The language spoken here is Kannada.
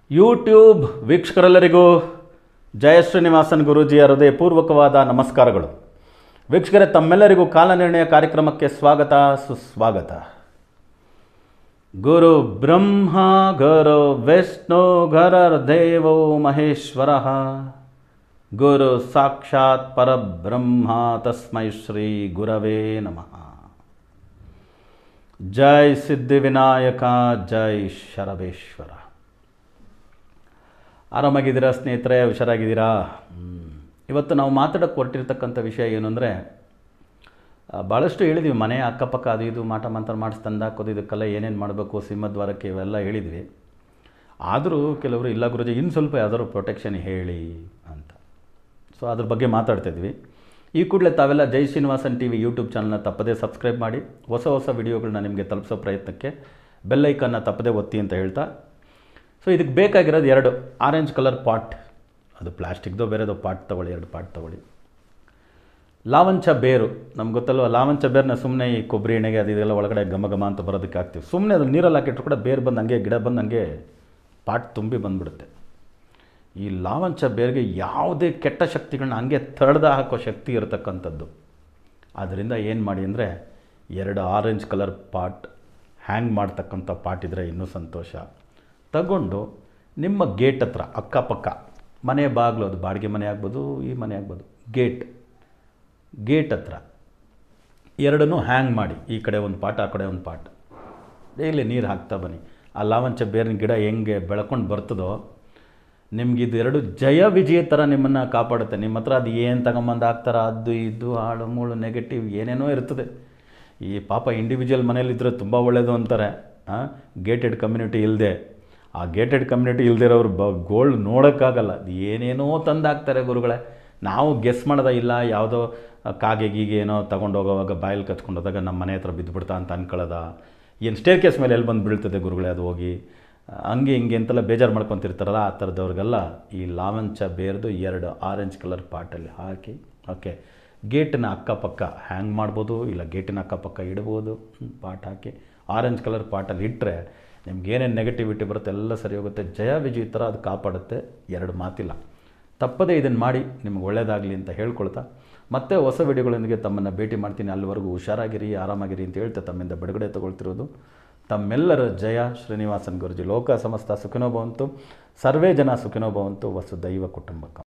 ಯೂಟ್ಯೂಬ್ ವೀಕ್ಷಕರೆಲ್ಲರಿಗೂ ಜಯ ಶ್ರೀನಿವಾಸನ್ ಗುರೂಜಿಯ ಹೃದಯಪೂರ್ವಕವಾದ ನಮಸ್ಕಾರಗಳು ವೀಕ್ಷಕರೇ ತಮ್ಮೆಲ್ಲರಿಗೂ ಕಾಲನಿರ್ಣಯ ಕಾರ್ಯಕ್ರಮಕ್ಕೆ ಸ್ವಾಗತ ಸುಸ್ವಾಗತ ಗುರು ಬ್ರಹ್ಮ ಗುರು ವಿಷ್ಣು ಗರರ್ ದೇವೋ ಮಹೇಶ್ವರ ಗುರು ಸಾಕ್ಷಾತ್ ಪರಬ್ರಹ್ಮ ತಸ್ಮೈ ಶ್ರೀ ಗುರವೇ ನಮಃ ಜೈ ಸಿದ್ಧಿವಿನಾಯಕ ಜೈ ಶರಬೇಶ್ವರ ಆರಾಮಾಗಿದ್ದೀರಾ ಸ್ನೇಹಿತರೆ ಹುಷಾರಾಗಿದ್ದೀರಾ ಹ್ಮ್. ಇವತ್ತು ನಾವು ಮಾತಾಡೋಕ್ಕೆ ಹೊರಟಿರ್ತಕ್ಕಂಥ ವಿಷಯ ಏನು ಅಂದರೆ ಭಾಳಷ್ಟು ಹೇಳಿದ್ವಿ ಮನೆ ಅಕ್ಕಪಕ್ಕ ಅದು ಇದು ಮಾಟ ಮಂತ್ರ ಮಾಡಿಸಿ ತಂದಾಕೋದು ಇದಕ್ಕೆಲ್ಲ ಏನೇನು ಮಾಡಬೇಕು ಸಿಂಹದ್ವಾರಕ್ಕೆ ಇವೆಲ್ಲ ಹೇಳಿದ್ವಿ ಆದರೂ ಕೆಲವರು ಇಲ್ಲ ಗುರುಜಿ ಇನ್ನು ಸ್ವಲ್ಪ ಯಾವ್ದಾದ್ರು ಪ್ರೊಟೆಕ್ಷನ್ ಹೇಳಿ ಅಂತ ಸೊ ಅದ್ರ ಬಗ್ಗೆ ಮಾತಾಡ್ತಿದ್ವಿ ಈ ಕೂಡಲೇ ತಾವೆಲ್ಲ Jai Srinivasan T V YouTube ಚಾನಲ್ನ ತಪ್ಪದೇ ಸಬ್ಸ್ಕ್ರೈಬ್ ಮಾಡಿ ಹೊಸ ಹೊಸ ವಿಡಿಯೋಗಳನ್ನ ನಿಮಗೆ ತಲುಪಿಸೋ ಪ್ರಯತ್ನಕ್ಕೆ ಬೆಲ್ಲೈಕನ್ನ ತಪ್ಪದೇ ಒತ್ತಿ ಅಂತ ಹೇಳ್ತಾ ಸೊ ಇದಕ್ಕೆ ಬೇಕಾಗಿರೋದು ಎರಡು ಆರೆಂಜ್ ಕಲರ್ ಪಾಟ್ ಅದು ಪ್ಲಾಸ್ಟಿಕ್ದು ಬೇರೆದು ಪಾಟ್ ತೊಗೊಳ್ಳಿ ಎರಡು ಪಾಟ್ ತೊಗೊಳ್ಳಿ ಲಾವಂಚ ಬೇರು ನಮ್ಗೆ ಗೊತ್ತಲ್ವ ಲಾವಂಚ ಬೇರನ್ನ ಸುಮ್ಮನೆ ಈ ಕೊಬ್ಬರಿ ಎಣ್ಣೆಗೆ ಅದು ಇದೆಲ್ಲ ಒಳಗಡೆ ಘಮ ಘಮ ಅಂತ ಬರೋದಕ್ಕೆ ಹಾಕ್ತೀವಿ ಸುಮ್ಮನೆ ಅದು ನೀರಲ್ಲಿ ಹಾಕಿಟ್ರು ಕೂಡ ಬೇರು ಬಂದು ಹಂಗೆ ಗಿಡ ಬಂದು ಹಂಗೆ ಪಾಟ್ ತುಂಬಿ ಬಂದ್ಬಿಡುತ್ತೆ ಈ ಲಾವಂಚ ಬೇರಿಗೆ ಯಾವುದೇ ಕೆಟ್ಟ ಶಕ್ತಿಗಳನ್ನ ಹಂಗೆ ತಡೆದ ಹಾಕೋ ಶಕ್ತಿ ಇರತಕ್ಕಂಥದ್ದು ಆದ್ದರಿಂದ ಏನು ಮಾಡಿ ಅಂದರೆ ಎರಡು ಆರೆಂಜ್ ಕಲರ್ ಪಾಟ್ ಹ್ಯಾಂಗ್ ಮಾಡ್ತಕ್ಕಂಥ ಪಾಟ್ ಇದ್ದರೆ ಇನ್ನೂ ಸಂತೋಷ ತಗೊಂಡು ನಿಮ್ಮ ಗೇಟ್ ಹತ್ರ ಅಕ್ಕಪಕ್ಕ ಮನೆ ಬಾಗಿಲು ಅದು ಬಾಡಿಗೆ ಮನೆ ಆಗ್ಬೋದು ಈ ಮನೆ ಆಗ್ಬೋದು ಗೇಟ್ ಗೇಟ್ ಹತ್ರ ಎರಡನ್ನೂ ಹ್ಯಾಂಗ್ ಮಾಡಿ ಈ ಕಡೆ ಒಂದು ಪಾಟ್ ಆ ಕಡೆ ಒಂದು ಪಾಟ್ ಡೈಲಿ ನೀರು ಹಾಕ್ತಾ ಬನ್ನಿ ಆ ಲಾವಂಚ ಬೇರಿನ ಗಿಡ ಹೆಂಗೆ ಬೆಳ್ಕೊಂಡು ಬರ್ತದೋ ನಿಮ್ಗೆ ಇದು ಎರಡು ಜಯ ವಿಜಯ ಥರ ನಿಮ್ಮನ್ನು ಕಾಪಾಡುತ್ತೆ ನಿಮ್ಮ ಹತ್ರ ಅದು ಏನು ತಗೊಂಬಂದು ಹಾಕ್ತಾರ ಅದು ಇದು ಹಾಳು ಮೂಳು ನೆಗೆಟಿವ್ ಏನೇನೋ ಇರ್ತದೆ ಈ ಪಾಪ ಇಂಡಿವಿಜುವಲ್ ಮನೇಲಿದ್ದರೆ ತುಂಬ ಒಳ್ಳೆಯದು ಅಂತಾರೆ ಗೇಟೆಡ್ ಕಮ್ಯುನಿಟಿ ಇಲ್ಲದೆ ಆ ಗೇಟೆಡ್ ಕಮ್ಯುನಿಟಿ ಇಲ್ದಿರೋರು ಬ ಗೋಲ್ಡ್ ನೋಡೋಕ್ಕಾಗಲ್ಲ ಅದು ಏನೇನೋ ತಂದು ಹಾಕ್ತಾರೆ ಗುರುಗಳೇ ನಾವು ಗೆಸ್ ಮಾಡೋದ ಇಲ್ಲ ಯಾವುದೋ ಕಾಗೆ ಗೀಗೆ ಏನೋ ತಗೊಂಡು ಹೋಗೋವಾಗ ಬಾಯಲ್ಲಿ ಕಚ್ಕೊಂಡು ಹೋದಾಗ ನಮ್ಮ ಮನೆ ಹತ್ರ ಬಿದ್ದುಬಿಡ್ತಾ ಅಂತ ಅನ್ಕೊಳ್ಳೋದ ಏನು ಸ್ಟೇರ್ ಕೇಸ್ ಮೇಲೆ ಎಲ್ಲಿ ಬಂದು ಬೀಳ್ತದೆ ಗುರುಗಳೇ ಅದು ಹೋಗಿ ಹಂಗೆ ಹಿಂಗೆ ಅಂತೆಲ್ಲ ಬೇಜಾರು ಮಾಡ್ಕೊತಿರ್ತಾರಲ್ಲ ಆ ಥರದವ್ರಿಗೆಲ್ಲ ಈ ಲಾವಂಚ ಬೇರ್ದು ಎರಡು ಆರೆಂಜ್ ಕಲರ್ ಪಾಟಲ್ಲಿ ಹಾಕಿ ಓಕೆ ಗೇಟಿನ ಅಕ್ಕಪಕ್ಕ ಹ್ಯಾಂಗ್ ಮಾಡ್ಬೋದು ಇಲ್ಲ ಗೇಟಿನ ಅಕ್ಕಪಕ್ಕ ಇಡ್ಬೋದು ಹ್ಮ್, ಪಾಟ್ ಹಾಕಿ ಆರೆಂಜ್ ಕಲರ್ ಪಾಟಲ್ಲಿ ಇಟ್ಟರೆ ನಿಮ್ಗೆ ಏನೇನು ನೆಗೆಟಿವಿಟಿ ಬರುತ್ತೆ ಎಲ್ಲ ಸರಿ ಹೋಗುತ್ತೆ ಜಯ ವಿಜಯ್ ಥರ ಅದು ಕಾಪಾಡುತ್ತೆ ಎರಡು ಮಾತಿಲ್ಲ ತಪ್ಪದೇ ಇದನ್ನು ಮಾಡಿ ನಿಮ್ಗೆ ಒಳ್ಳೆಯದಾಗಲಿ ಅಂತ ಹೇಳ್ಕೊಳ್ತಾ ಮತ್ತೆ ಹೊಸ ವಿಡಿಯೋಗಳೊಂದಿಗೆ ತಮ್ಮನ್ನು ಭೇಟಿ ಮಾಡ್ತೀನಿ ಅಲ್ಲಿವರೆಗೂ ಹುಷಾರಾಗಿರಿ ಆರಾಮಾಗಿರಿ ಅಂತ ಹೇಳ್ತಾ ತಮ್ಮಿಂದ ಬಿಡುಗಡೆ ತಗೊಳ್ತಿರೋದು ತಮ್ಮೆಲ್ಲರ ಜಯ ಶ್ರೀನಿವಾಸನ್ ಗುರುಜಿ ಲೋಕ ಸಮಸ್ತ ಸುಖಿನೋ ಭವಂತು ಸರ್ವೇ ಜನ ಸುಖಿನೋ ಭವಂತು ವಸು ದೈವ ಕುಟುಂಬಕ